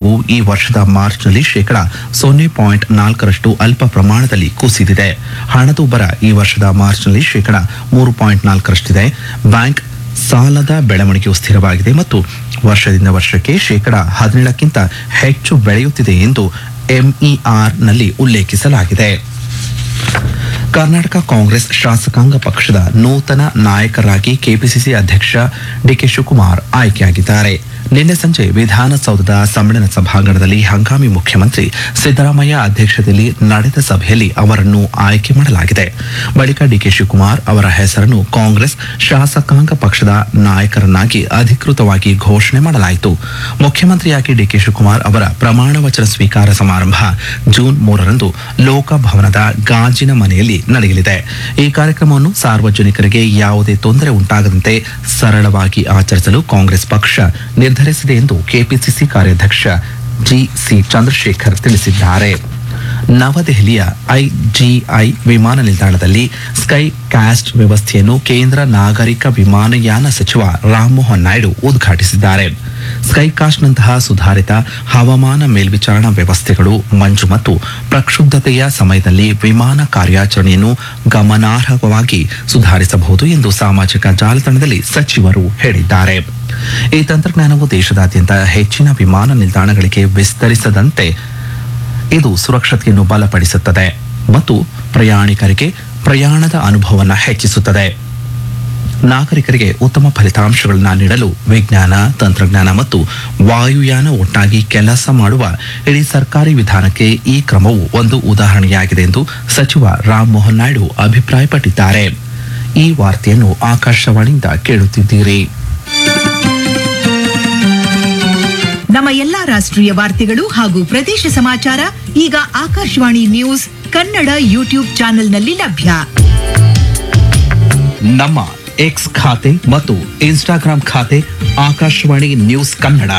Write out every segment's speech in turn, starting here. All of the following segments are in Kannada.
ವೆಚ್ಚವು ಈ ವರ್ಷದ ಮಾರ್ಚ್ನಲ್ಲಿ ಶೇಕಡ ಸೊನ್ನೆ ಪಾಯಿಂಟ್ ನಾಲ್ಕರಷ್ಟು ಅಲ್ಪ ಪ್ರಮಾಣದಲ್ಲಿ ಕುಸಿದಿದೆ ಹಣದುಬ್ಬರ ಈ ವರ್ಷದ ಮಾರ್ಚ್ನಲ್ಲಿ ಶೇಕಡ ಮೂರು ಪಾಯಿಂಟ್ ನಾಲ್ಕರಷ್ಟಿದೆ ಬ್ಯಾಂಕ್ ಸಾಲದ ಬೆಳವಣಿಗೆಯು ಸ್ಥಿರವಾಗಿದೆ ಮತ್ತು ವರ್ಷದಿಂದ ವರ್ಷಕ್ಕೆ ಶೇಕಡ ಹದಿನೇಳಕ್ಕಿಂತ ಹೆಚ್ಚು ಬೆಳೆಯುತ್ತಿದೆ ಎಂದು ಎಂಇಆರ್ನಲ್ಲಿ ಉಲ್ಲೇಖಿಸಲಾಗಿದೆ ಕರ್ನಾಟಕ ಕಾಂಗ್ರೆಸ್ ಶಾಸಕಾಂಗ ಪಕ್ಷದ ನೂತನ ನಾಯಕರಾಗಿ ಕೆಪಿಸಿಸಿ ಅಧ್ಯಕ್ಷ ಡಿಕೆ ಶಿವಕುಮಾರ್ ಆಯ್ಕೆಯಾಗಿದ್ದಾರೆ ನಿನ್ನೆ ಸಂಜೆ ವಿಧಾನಸೌಧದ ಸಮ್ಮೇಳನ ಸಭಾಂಗಣದಲ್ಲಿ ಹಂಗಾಮಿ ಮುಖ್ಯಮಂತ್ರಿ ಸಿದ್ದರಾಮಯ್ಯ ಅಧ್ಯಕ್ಷತೆಯಲ್ಲಿ ನಡೆದ ಸಭೆಯಲ್ಲಿ ಅವರನ್ನು ಆಯ್ಕೆ ಮಾಡಲಾಗಿದೆ ಬಳಿಕ ಡಿಕೆ ಶಿವಕುಮಾರ್ ಅವರ ಹೆಸರನ್ನು ಕಾಂಗ್ರೆಸ್ ಶಾಸಕಾಂಗ ಪಕ್ಷದ ನಾಯಕರನ್ನಾಗಿ ಅಧಿಕೃತವಾಗಿ ಘೋಷಣೆ ಮಾಡಲಾಯಿತು ಮುಖ್ಯಮಂತ್ರಿಯಾಗಿ ಡಿಕೆ ಶಿವಕುಮಾರ್ ಅವರ ಪ್ರಮಾಣ ವಚನ ಸ್ವೀಕಾರ ಸಮಾರಂಭ ಜೂನ್ ಮೂರರಂದು ಲೋಕಭವನದ ಗಾಜಿನ ಮನೆಯಲ್ಲಿ ನಡೆಯಲಿದೆ ಈ ಕಾರ್ಯಕ್ರಮವನ್ನು ಸಾರ್ವಜನಿಕರಿಗೆ ಯಾವುದೇ ತೊಂದರೆ ಉಂಟಾಗದಂತೆ ಸರಳವಾಗಿ ಆಚರಿಸಲು ಕಾಂಗ್ರೆಸ್ ಪಕ್ಷ ನಿರ್ಧರಿಸಿದೆ ಎಂದು ಕೆಪಿಸಿಸಿ ಕಾರ್ಯಾಧ್ಯಕ್ಷ ಜಿಸಿ ಚಂದ್ರಶೇಖರ್ ತಿಳಿಸಿದ್ದಾರೆ ನವದೆಹಲಿಯ ಐಜಿಐ ವಿಮಾನ ನಿಲ್ದಾಣದಲ್ಲಿ ಸ್ಕೈ ಕ್ಯಾಸ್ಟ್ ವ್ಯವಸ್ಥೆಯನ್ನು ಕೇಂದ್ರ ನಾಗರಿಕ ವಿಮಾನಯಾನ ಸಚಿವ ರಾಮಮೋಹನ್ ನಾಯ್ಡು ಉದ್ಘಾಟಿಸಿದ್ದಾರೆ ಸ್ಕೈಕಾಸ್ಟ್ನಂತಹ ಸುಧಾರಿತ ಹವಾಮಾನ ಮೇಲ್ವಿಚಾರಣಾ ವ್ಯವಸ್ಥೆಗಳು ಮಂಜು ಮತ್ತು ಪ್ರಕ್ಷುಬ್ಧತೆಯ ಸಮಯದಲ್ಲಿ ವಿಮಾನ ಕಾರ್ಯಾಚರಣೆಯನ್ನು ಗಮನಾರ್ಹವಾಗಿ ಸುಧಾರಿಸಬಹುದು ಎಂದು ಸಾಮಾಜಿಕ ಜಾಲತಾಣದಲ್ಲಿ ಸಚಿವರು ಹೇಳಿದ್ದಾರೆ ಈ ತಂತ್ರಜ್ಞಾನವು ದೇಶದಾದ್ಯಂತ ಹೆಚ್ಚಿನ ವಿಮಾನ ನಿಲ್ದಾಣಗಳಿಗೆ ವಿಸ್ತರಿಸದಂತೆ ಇದು ಸುರಕ್ಷತೆಯನ್ನು ಬಲಪಡಿಸುತ್ತದೆ ಮತ್ತು ಪ್ರಯಾಣಿಕರಿಗೆ ಪ್ರಯಾಣದ ಅನುಭವವನ್ನು ಹೆಚ್ಚಿಸುತ್ತದೆ ನಾಗರಿಕರಿಗೆ ಉತ್ತಮ ಫಲಿತಾಂಶಗಳನ್ನು ನೀಡಲು ವಿಜ್ಞಾನ ತಂತ್ರಜ್ಞಾನ ಮತ್ತು ವಾಯುಯಾನ ಒಟ್ಟಾಗಿ ಕೆಲಸ ಮಾಡುವ ಇಡೀ ಸರ್ಕಾರಿ ವಿಧಾನಕ್ಕೆ ಈ ಕ್ರಮವು ಒಂದು ಉದಾಹರಣೆಯಾಗಿದೆ ಎಂದು ಸಚಿವ ರಾಮಮೋಹನ್ ನಾಯ್ಡು ಅಭಿಪ್ರಾಯಪಟ್ಟಿದ್ದಾರೆ ಈ ವಾರ್ತೆಯನ್ನು ಆಕಾಶವಾಣಿಯಿಂದ ಕೇಳುತ್ತಿದ್ದೀರಿ ನಮ್ಮ ಎಲ್ಲಾ ರಾಷ್ಟ್ರೀಯ ವಾರ್ತೆಗಳು ಹಾಗೂ ಪ್ರದೇಶ ಸಮಾಚಾರ ಈಗ ಆಕಾಶವಾಣಿ ನ್ಯೂಸ್ ಕನ್ನಡ ಯೂಟ್ಯೂಬ್ ಚಾನೆಲ್ನಲ್ಲಿ ಲಭ್ಯ ನಮ್ಮ ಎಕ್ಸ್ ಖಾತೆ ಮತ್ತು ಇನ್ಸ್ಟಾಗ್ರಾಂ ಖಾತೆ ಆಕಾಶವಾಣಿ ನ್ಯೂಸ್ ಕನ್ನಡ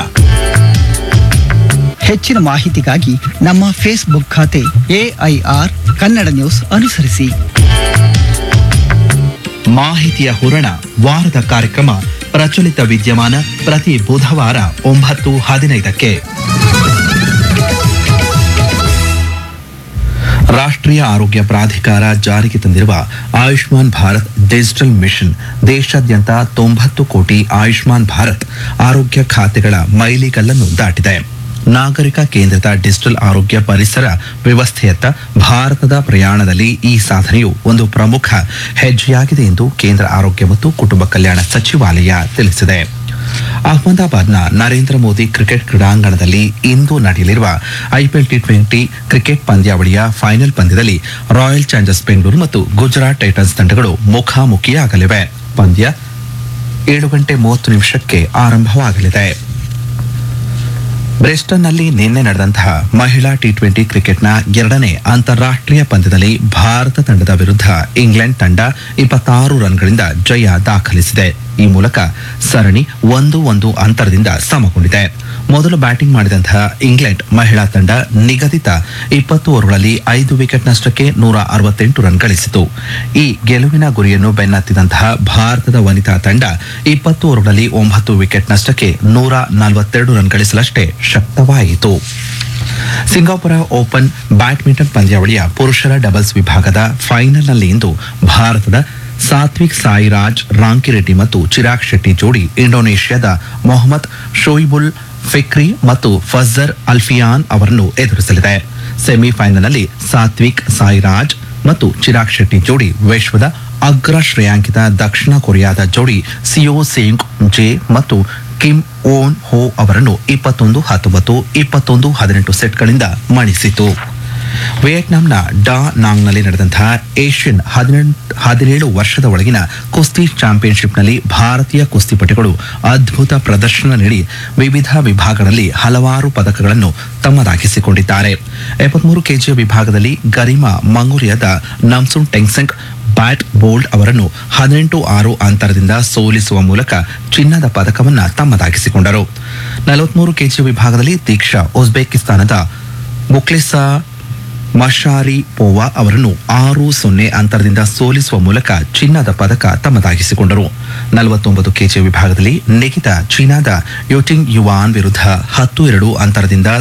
ಹೆಚ್ಚಿನ ಮಾಹಿತಿಗಾಗಿ ನಮ್ಮ ಫೇಸ್ಬುಕ್ ಖಾತೆ ಎಐಆರ್ ಕನ್ನಡ ನ್ಯೂಸ್ ಅನುಸರಿಸಿ ಮಾಹಿತಿಯ ಹೂರಣ ವಾರದ ಕಾರ್ಯಕ್ರಮ ಪ್ರಚಲಿತ ವಿದ್ಯಮಾನ ಪ್ರತಿ ಬುಧವಾರ ಒಂಬತ್ತು ಹದಿನೈದಕ್ಕೆ ರಾಷ್ಟ್ರೀಯ ಆರೋಗ್ಯ ಪ್ರಾಧಿಕಾರ ಜಾರಿಗೆ ತಂದಿರುವ ಆಯುಷ್ಮಾನ್ ಭಾರತ್ ಡಿಜಿಟಲ್ ಮಿಷನ್ ದೇಶಾದ್ಯಂತ ತೊಂಬತ್ತು ಕೋಟಿ ಆಯುಷ್ಮಾನ್ ಭಾರತ್ ಆರೋಗ್ಯ ಖಾತೆಗಳ ಮೈಲಿಗಲ್ಲನ್ನು ದಾಟಿದೆ ನಾಗರಿಕ ಕೇಂದ್ರಿತ ಡಿಜಿಟಲ್ ಆರೋಗ್ಯ ಪರಿಸರ ವ್ಯವಸ್ಥೆಯತ್ತ ಭಾರತದ ಪ್ರಯಾಣದಲ್ಲಿ ಈ ಸಾಧನೆಯು ಒಂದು ಪ್ರಮುಖ ಹೆಜ್ಜೆಯಾಗಿದೆ ಎಂದು ಕೇಂದ್ರ ಆರೋಗ್ಯ ಮತ್ತು ಕುಟುಂಬ ಕಲ್ಯಾಣ ಸಚಿವಾಲಯ ತಿಳಿಸಿದೆ ಅಹಮದಾಬಾದ್ನ ನರೇಂದ್ರ ಮೋದಿ ಕ್ರಿಕೆಟ್ ಕ್ರೀಡಾಂಗಣದಲ್ಲಿ ಇಂದು ನಡೆಯಲಿರುವ ಐಪಿಎಲ್ ಟಿ ಟ್ವೆಂಟಿ ಕ್ರಿಕೆಟ್ ಪಂದ್ಯಾವಳಿಯ ಫೈನಲ್ ಪಂದ್ಯದಲ್ಲಿ ರಾಯಲ್ ಚಾಲೆಂಜರ್ಸ್ ಬೆಂಗಳೂರು ಮತ್ತು ಗುಜರಾತ್ ಟೈಟನ್ಸ್ ತಂಡಗಳು ಮುಖಾಮುಖಿಯಾಗಲಿವೆ ಪಂದ್ಯ ಏಳು ಗಂಟೆ ಮೂವತ್ತು ನಿಮಿಷಕ್ಕೆ ಆರಂಭವಾಗಲಿದೆ ಬ್ರೆಸ್ಟನ್ನಲ್ಲಿ ನಿನ್ನೆ ನಡೆದಂತಹ ಮಹಿಳಾ ಟಿ ಟ್ವೆಂಟಿ ಕ್ರಿಕೆಟ್ನ ಎರಡನೇ ಅಂತಾರಾಷ್ಟ್ರೀಯ ಪಂದ್ಯದಲ್ಲಿ ಭಾರತ ತಂಡದ ವಿರುದ್ಧ ಇಂಗ್ಲೆಂಡ್ ತಂಡ ಇಪ್ಪತ್ತಾರು ರನ್ಗಳಿಂದ ಜಯ ದಾಖಲಿಸಿದೆ ಈ ಮೂಲಕ ಸರಣಿ ಒಂದು ಒಂದು ಅಂತರದಿಂದ ಸಮಗೊಂಡಿದೆ ಮೊದಲು ಬ್ಯಾಟಿಂಗ್ ಮಾಡಿದಂತಹ ಇಂಗ್ಲೆಂಡ್ ಮಹಿಳಾ ತಂಡ ನಿಗದಿತ ಇಪ್ಪತ್ತು ಓವರ್ಗಳಲ್ಲಿ ಐದು ವಿಕೆಟ್ ನಷ್ಟಕ್ಕೆ ನೂರ ಅರವತ್ತೆಂಟು ರನ್ ಗಳಿಸಿತು ಈ ಗೆಲುವಿನ ಗುರಿಯನ್ನು ಬೆನ್ನತ್ತಿದಂತಹ ಭಾರತದ ವನಿತಾ ತಂಡ ಇಪ್ಪತ್ತು ಓವರ್ಗಳಲ್ಲಿ ಒಂಬತ್ತು ವಿಕೆಟ್ ನಷ್ಟಕ್ಕೆ ನೂರ ನಲವತ್ತೆರಡು ರನ್ ಗಳಿಸಲಷ್ಟೇ ಶಕ್ತವಾಯಿತು ಸಿಂಗಾಪುರ ಓಪನ್ ಬ್ಯಾಡ್ಮಿಂಟನ್ ಪಂದ್ಯಾವಳಿಯ ಪುರುಷರ ಡಬಲ್ಸ್ ವಿಭಾಗದ ಫೈನಲ್ನಲ್ಲಿ ಇಂದು ಭಾರತದ ಸಾತ್ವಿಕ್ ಸಾಯಿರಾಜ್ ರಾಂಕಿರೆಡ್ಡಿ ಮತ್ತು ಚಿರಾಗ್ ಶೆಟ್ಟಿ ಜೋಡಿ ಇಂಡೋನೇಷ್ಯಾದ ಮೊಹಮ್ಮದ್ ಶೋಯಿಬುಲ್ ಫಿಕ್ರಿ ಮತ್ತು ಫಜರ್ ಅಲ್ಫಿಯಾನ್ ಅವರನ್ನು ಎದುರಿಸಲಿದೆ ಸೆಮಿಫೈನಲ್ನಲ್ಲಿ ಸಾತ್ವಿಕ್ ಸಾಯಿರಾಜ್ ಮತ್ತು ಚಿರಾಗ್ ಶೆಟ್ಟಿ ಜೋಡಿ ವಿಶ್ವದ ಅಗ್ರ ಶ್ರೇಯಾಂಕಿತ ದಕ್ಷಿಣ ಕೊರಿಯಾದ ಜೋಡಿ ಸಿಯೋ ಸೇಂಗ್ ಜೆ ಮತ್ತು ಕಿಮ್ ಓನ್ ಹೋ ಅವರನ್ನು ಇಪ್ಪತ್ತೊಂದು ಹತ್ತೊಂಬತ್ತು ಇಪ್ಪತ್ತೊಂದು ಹದಿನೆಂಟು ಸೆಟ್ಗಳಿಂದ ಮಣಿಸಿತು ವಿಯೆಟ್ನಾಂನ ಡಾ ನಾಂಗ್ನಲ್ಲಿ ನಡೆದಂತಹ ಏಷ್ಯನ್ ಹದಿನೆಂಟು ಹದಿನೇಳು ವರ್ಷದ ಒಳಗಿನ ಕುಸ್ತಿ ಚಾಂಪಿಯನ್ಶಿಪ್ನಲ್ಲಿ ಭಾರತೀಯ ಕುಸ್ತಿಪಟುಗಳು ಅದ್ಭುತ ಪ್ರದರ್ಶನ ನೀಡಿ ವಿವಿಧ ವಿಭಾಗಗಳಲ್ಲಿ ಹಲವಾರು ಪದಕಗಳನ್ನು ತಮ್ಮದಾಗಿಸಿಕೊಂಡಿದ್ದಾರೆ ಎಪ್ಪತ್ಮೂರು ಕೆಜಿಯ ವಿಭಾಗದಲ್ಲಿ ಗರಿಮಾ ಮಂಗೋಲಿಯಾದ ನಮ್ಸುನ್ ಟೆಂಗ್ಸೆಂಗ್ ಬ್ಯಾಟ್ ಬೋಲ್ಡ್ ಅವರನ್ನು ಹದಿನೆಂಟು ಆರು ಅಂತರದಿಂದ ಸೋಲಿಸುವ ಮೂಲಕ ಚಿನ್ನದ ಪದಕವನ್ನ ತಮ್ಮದಾಗಿಸಿಕೊಂಡರು ನಲವತ್ಮೂರು ಕೆಜಿ ವಿಭಾಗದಲ್ಲಿ ದೀಕ್ಷಾ ಉಜ್ಬೇಕಿಸ್ತಾನದ ಮುಕ್ಲೆಸಾ ಮಶಾರಿ ಪೋವಾ ಅವರನ್ನು ಆರು ಸೊನ್ನೆ ಅಂತರದಿಂದ ಸೋಲಿಸುವ ಮೂಲಕ ಚಿನ್ನದ ಪದಕ ತಮ್ಮದಾಗಿಸಿಕೊಂಡರು ನಲವತ್ತೊಂಬತ್ತು ಕೆಜಿ ವಿಭಾಗದಲ್ಲಿ ನಿಖಿತಾ ಚೀನಾದ ಯೋಟಿಂಗ್ ಯುವಾನ್ ವಿರುದ್ಧ ಹತ್ತು ಎರಡು ಅಂತರದಿಂದ